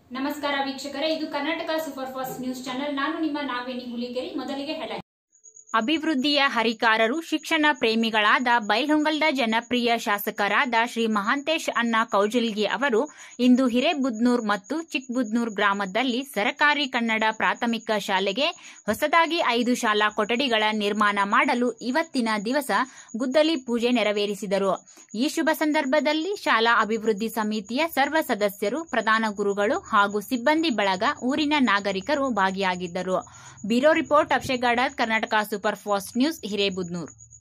ನಮಸ್ಕಾರ ವೀಕ್ಷಕರೇ ಇದು Karnataka super fast news channel ನಾನು ನಿಮ್ಮ ನಾವೇಣಿ ಹುಲಿಕೆರಿ ಮೊದಲಿಗೆ ಹೆಡ್ ಅಭಿವೃದ್ಧಿಯ ಹರಿಕಾರರು ಶಿಕ್ಷಣ ಪ್ರೇಮಿಗಳಾದ ಬೈಲ್ಹೊಂಗಲದ ಜನಪ್ರಿಯ ಶಾಸಕರಾದ ಶ್ರೀ ಮಹಾಂತೇಶ್ ಅಣ್ಣ ಕೌಜಲ್ಗಿ ಅವರು ಇಂದು ಹಿರೇಬುದ್ನೂರ್ ಮತ್ತು ಚಿಕ್ಕಬುದ್ನೂರ್ ಗ್ರಾಮದಲ್ಲಿ ಸರಕಾರಿ ಕನ್ನಡ ಪ್ರಾಥಮಿಕ ಶಾಲೆಗೆ ಹೊಸದಾಗಿ ಐದು ಶಾಲಾ ಕೊಠಡಿಗಳ ನಿರ್ಮಾಣ ಮಾಡಲು ಇವತ್ತಿನ ದಿವಸ ಗುದ್ದಲಿ ಪೂಜೆ ನೆರವೇರಿಸಿದರು ಈ ಶುಭ ಸಂದರ್ಭದಲ್ಲಿ ಶಾಲಾ ಅಭಿವೃದ್ಧಿ ಸಮಿತಿಯ ಸರ್ವ ಸದಸ್ಯರು ಪ್ರಧಾನ ಗುರುಗಳು ಹಾಗೂ ಸಿಬ್ಬಂದಿ ಬಳಗ ಊರಿನ ನಾಗರಿಕರು ಭಾಗಿಯಾಗಿದ್ದರು bureau report Akshaya Gowda Karnataka super fast news ಹಿರೇಬುದ್ನೂರ್